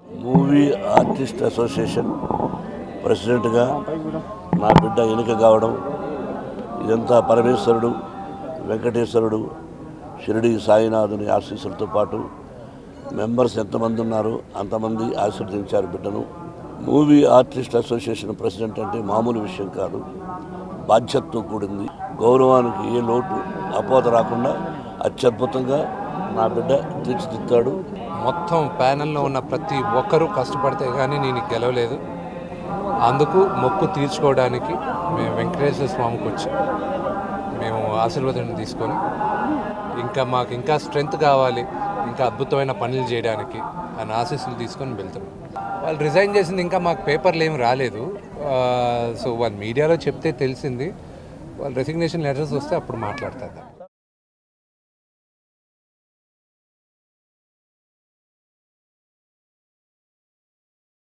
movie artist association ప్రెసిడెంట్గా నా బిడ్డ ఎన్నిక కావడం ఇదంతా పరమేశ్వరుడు వెంకటేశ్వరుడు షిరిడి సాయినాథుని ఆశీస్సులతో పాటు మెంబర్స్ ఎంతమంది ఉన్నారో అంతమంది ఆశీర్వదించారు బిడ్డను మూవీ ఆర్టిస్ట్ అసోసియేషన్ ప్రెసిడెంట్ అంటే మామూలు విషయం కాదు బాధ్యతతో కూడింది గౌరవానికి ఏ లోటు అపోత రాకుండా అత్యద్భుతంగా నా బిడ్డ తీర్చిదిద్దాడు మొత్తం ప్యానెల్లో ఉన్న ప్రతి ఒక్కరూ కష్టపడితే కానీ నేను గెలవలేదు అందుకు మొక్కు తీర్చుకోవడానికి మేము వెంకటేశ్వర స్వామికి వచ్చి మేము ఆశీర్వాదం తీసుకొని ఇంకా మాకు ఇంకా స్ట్రెంగ్త్ కావాలి ఇంకా అద్భుతమైన పనులు చేయడానికి అని ఆశీస్సులు తీసుకొని వెళ్తాం వాళ్ళు రిజైన్ చేసింది ఇంకా మాకు పేపర్లు ఏమి రాలేదు సో వాళ్ళు మీడియాలో చెప్తే తెలిసింది వాళ్ళు రెసిగ్నేషన్ లెటర్స్ వస్తే అప్పుడు మాట్లాడతారు